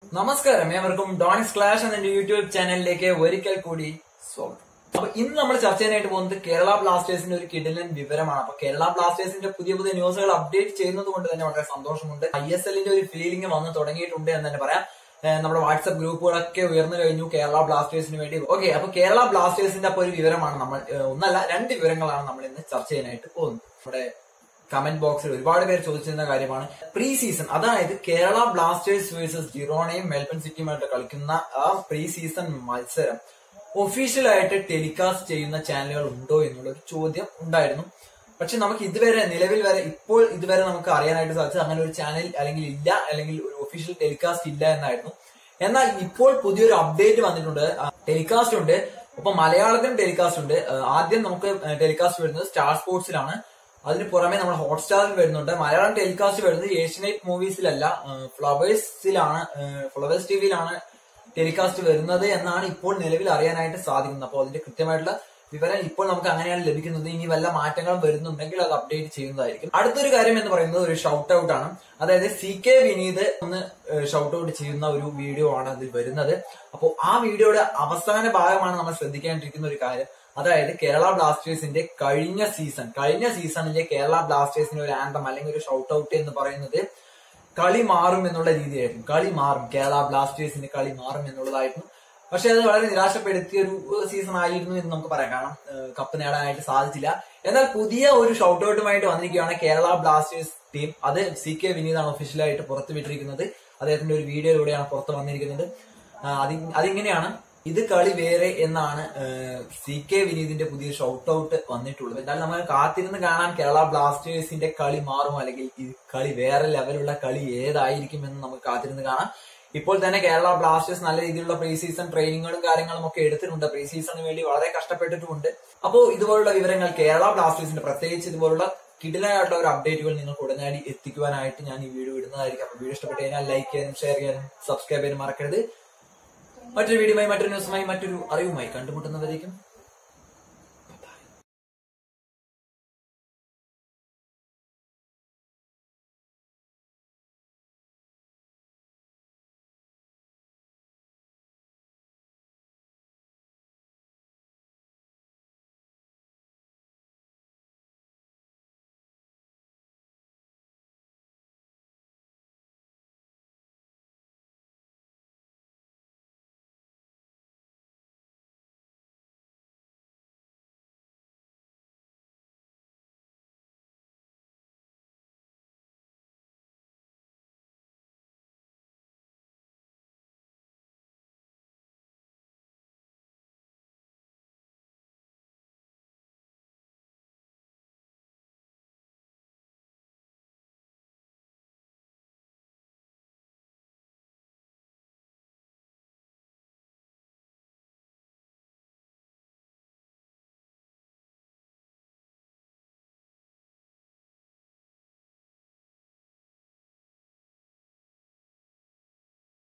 നമസ്കാരം ഏവർക്കും ഡോണിക്സ് ക്ലാഷ് എന്ന എന്റെ യൂട്യൂബ് ചാനലിലേക്ക് ഒരിക്കൽ കൂടി സ്വാഗതം അപ്പൊ ഇന്ന് നമ്മൾ ചർച്ച ചെയ്യാനായിട്ട് പോകുന്നത് കേരള ബ്ലാസ്റ്റേഴ്സിന്റെ ഒരു കിടിലൻ വിവരമാണ് അപ്പൊ കേരള ബ്ലാസ്റ്റേഴ്സിന്റെ പുതിയ പുതിയ ന്യൂസുകൾ അപ്ഡേറ്റ് ചെയ്യുന്നത് കൊണ്ട് തന്നെ വളരെ സന്തോഷമുണ്ട് ഐ എസ് എല്ലിന്റെ ഒരു ഫീലിംഗ് വന്ന് തുടങ്ങിയിട്ടുണ്ട് എന്ന് തന്നെ പറയാം ഏഹ് നമ്മുടെ വാട്സ്ആപ്പ് ഗ്രൂപ്പുകളൊക്കെ ഉയർന്നു കഴിഞ്ഞു കേരള ബ്ലാസ്റ്റേഴ്സിന് വേണ്ടി ഓക്കെ അപ്പൊ കേരള ബ്ലാസ്റ്റേഴ്സിന്റെ അപ്പൊ ഒരു വിവരമാണ് നമ്മൾ ഏഹ് ഒന്നല്ല രണ്ട് വിവരങ്ങളാണ് നമ്മൾ ഇന്ന് ചർച്ച ചെയ്യാനായിട്ട് പോകുന്നത് നമ്മുടെ കമന്റ് ബോക്സിൽ ഒരുപാട് പേര് ചോദിച്ചിരുന്ന കാര്യമാണ് പ്രീ സീസൺ അതായത് കേരള ബ്ലാസ്റ്റേഴ്സ് വേഴ്സസ് ജിറോണയും മെൽബൺ സിറ്റിയുമായിട്ട് കളിക്കുന്ന ആ പ്രീ സീസൺ മത്സരം ഒഫീഷ്യലായിട്ട് ടെലികാസ്റ്റ് ചെയ്യുന്ന ചാനലുകൾ ഉണ്ടോ എന്നുള്ള ഒരു ചോദ്യം ഉണ്ടായിരുന്നു പക്ഷെ നമുക്ക് ഇതുവരെ നിലവിൽ വരെ ഇപ്പോൾ ഇതുവരെ നമുക്ക് അറിയാനായിട്ട് സാധിച്ചത് അങ്ങനെ ഒരു ചാനൽ അല്ലെങ്കിൽ ഇല്ല അല്ലെങ്കിൽ ഒരു ഒഫീഷ്യൽ ടെലികാസ്റ്റ് ഇല്ല എന്നായിരുന്നു എന്നാൽ ഇപ്പോൾ പുതിയൊരു അപ്ഡേറ്റ് വന്നിട്ടുണ്ട് ടെലികാസ്റ്റ് ഉണ്ട് ഒപ്പം മലയാളത്തിലും ടെലികാസ്റ്റ് ഉണ്ട് ആ, ആദ്യം നമുക്ക് ടെലികാസ്റ്റ് വരുന്നത് സ്റ്റാർ സ്പോർട്സിലാണ് അതിന് പുറമെ നമ്മൾ ഹോട്ട്സ്റ്റാറിൽ വരുന്നുണ്ട് മലയാളം ടെലികാസ്റ്റ് വരുന്നത് ഏഷ്യനെറ്റ് മൂവീസിലല്ല ഫ്ലവേഴ്സിലാണ് ഫ്ലവേഴ്സ് ടിവിയിലാണ് ടെലികാസ്റ്റ് വരുന്നത് എന്നാണ് ഇപ്പോൾ നിലവിൽ അറിയാനായിട്ട് സാധിക്കുന്നത് അപ്പോൾ അതിന്റെ കൃത്യമായിട്ടുള്ള വിവരം ഇപ്പോൾ നമുക്ക് അങ്ങനെയാണ് ലഭിക്കുന്നത് ഇനി വല്ല മാറ്റങ്ങളും വരുന്നുണ്ടെങ്കിൽ അത് അപ്ഡേറ്റ് ചെയ്യുന്നതായിരിക്കും അടുത്തൊരു കാര്യം എന്ന് പറയുന്നത് ഒരു ഷൗട്ട് ഔട്ട് ആണ് അതായത് സി കെ വിനീത് ഒന്ന് ഷൗട്ട് ഔട്ട് ചെയ്യുന്ന ഒരു വീഡിയോ ആണ് അതിൽ വരുന്നത് അപ്പോൾ ആ വീഡിയോയുടെ അവസാന ഭാഗമാണ് നമ്മൾ ശ്രദ്ധിക്കേണ്ടിരിക്കുന്ന ഒരു കാര്യം അതായത് കേരള ബ്ലാസ്റ്റേഴ്സിന്റെ കഴിഞ്ഞ സീസൺ കഴിഞ്ഞ സീസണിലെ കേരള ബ്ലാസ്റ്റേഴ്സിന്റെ ഒരു ആന്തം അല്ലെങ്കിൽ ഒരു ഷൗട്ട് ഔട്ട് എന്ന് പറയുന്നത് കളി മാറും എന്നുള്ള രീതിയായിരുന്നു കളി മാറും കേരള ബ്ലാസ്റ്റേഴ്സിന്റെ കളി മാറും എന്നുള്ളതായിരുന്നു പക്ഷെ അത് വളരെ നിരാശപ്പെടുത്തിയ ഒരു സീസൺ ആയിരുന്നു എന്ന് നമുക്ക് പറയാം കാരണം ഏഹ്, കപ്പ് നേടാനായിട്ട് സാധിച്ചില്ല എന്നാൽ പുതിയ ഒരു ഷൗട്ട് ഔട്ടുമായിട്ട് വന്നിരിക്കുകയാണ് കേരള ബ്ലാസ്റ്റേഴ്സ് ടീം അത് സി കെ വിനീതാണ് ഒഫീഷ്യലായിട്ട് പുറത്തു വിട്ടിരിക്കുന്നത് അദ്ദേഹത്തിന്റെ ഒരു വീഡിയോയിലൂടെയാണ് പുറത്ത് വന്നിരിക്കുന്നത് ആ, അതി- അതിങ്ങനെയാണ് ഇത് കളി വേറെ എന്നാണ് സി കെ വിനീതിന്റെ പുതിയ ഷൗട്ട് ഔട്ട് വന്നിട്ടുള്ളത് എന്നാൽ നമ്മൾ കാത്തിരുന്ന് കാണാൻ കേരള ബ്ലാസ്റ്റേഴ്സിന്റെ കളി മാറുമോ അല്ലെങ്കിൽ ഈ കളി വേറെ ലെവലുള്ള കളി ഏതായിരിക്കും എന്ന് നമുക്ക് കാത്തിരുന്ന് കാണാം ഇപ്പോൾ തന്നെ കേരള ബ്ലാസ്റ്റേഴ്സ് നല്ല രീതിയിലുള്ള പ്രീ സീസൺ ട്രെയിനിങ്ങുകളും കാര്യങ്ങളും ഒക്കെ എടുത്തിട്ടുണ്ട് പ്രീ സീസണിന് വേണ്ടി വളരെ കഷ്ടപ്പെട്ടിട്ടുമുണ്ട് അപ്പോൾ ഇതുപോലുള്ള വിവരങ്ങൾ കേരള ബ്ലാസ്റ്റേഴ്സിന്റെ പ്രത്യേകിച്ച് ഇതുപോലുള്ള കിടിലായിട്ടുള്ള ഒരു അപ്ഡേറ്റുകൾ നിങ്ങൾക്ക് ഉടനടി എത്തിക്കുവാനായിട്ട് ഞാൻ ഈ വീഡിയോ ഇടുന്നതായിരിക്കും അപ്പോൾ വീഡിയോ ഇഷ്ടപ്പെട്ട് കഴിഞ്ഞാൽ ലൈക്ക് ചെയ്യാനും ഷെയർ ചെയ്യാനും സബ്സ്ക്രൈബ് ചെയ്യാനും മറക്കരുത് മറ്റൊരു വീഡിയോയുമായി മറ്റൊരു ന്യൂസുമായി മറ്റൊരു അറിവുമായി കണ്ടുമുട്ടുന്നവരേക്കും